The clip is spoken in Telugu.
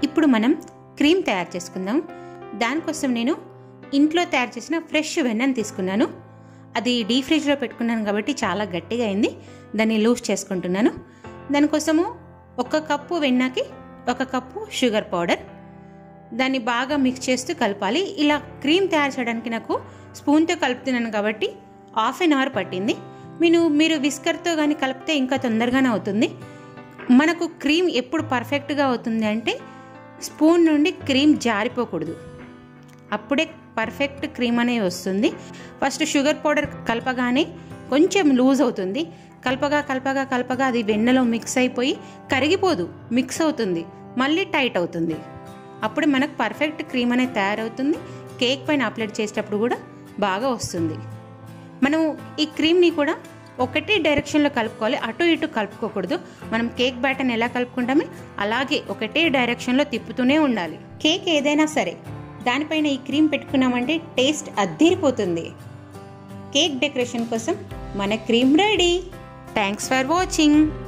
ఇప్పుడు మనం క్రీమ్ తయారు చేసుకుందాం దానికోసం నేను ఇంట్లో తయారు చేసిన ఫ్రెష్ వెన్నను తీసుకున్నాను అది డీ ఫ్రిడ్జ్లో పెట్టుకున్నాను కాబట్టి చాలా గట్టిగా అయింది దాన్ని లూజ్ చేసుకుంటున్నాను దానికోసము ఒక కప్పు వెన్నకి ఒక కప్పు షుగర్ పౌడర్ దాన్ని బాగా మిక్స్ చేస్తూ కలపాలి ఇలా క్రీమ్ తయారు చేయడానికి నాకు స్పూన్తో కలుపుతున్నాను కాబట్టి హాఫ్ అన్ అవర్ పట్టింది మీరు మీరు విస్కర్తో కానీ కలిపితే ఇంకా తొందరగానే అవుతుంది మనకు క్రీమ్ ఎప్పుడు పర్ఫెక్ట్గా అవుతుంది అంటే స్పూన్ నుండి క్రీమ్ జారిపోకూడదు అప్పుడే పర్ఫెక్ట్ క్రీమ్ అనేది వస్తుంది ఫస్ట్ షుగర్ పౌడర్ కలపగానే కొంచెం లూజ్ అవుతుంది కలపగా కలపగా కలపగా అది వెన్నలో మిక్స్ అయిపోయి కరిగిపోదు మిక్స్ అవుతుంది మళ్ళీ టైట్ అవుతుంది అప్పుడు మనకు పర్ఫెక్ట్ క్రీమ్ అనేది తయారవుతుంది కేక్ పైన అప్లై చేసేటప్పుడు కూడా బాగా వస్తుంది మనం ఈ క్రీమ్ని కూడా ఒకటే డైరెక్షన్లో కలుపుకోవాలి అటు ఇటు కలుపుకోకూడదు మనం కేక్ బ్యాటర్ని ఎలా కలుపుకుంటామే అలాగే ఒకటే డైరెక్షన్లో తిప్పుతూనే ఉండాలి కేక్ ఏదైనా సరే దానిపైన ఈ క్రీమ్ పెట్టుకున్నామంటే టేస్ట్ అద్దరిపోతుంది కేక్ డెకరేషన్ కోసం మన cream ready thanks for watching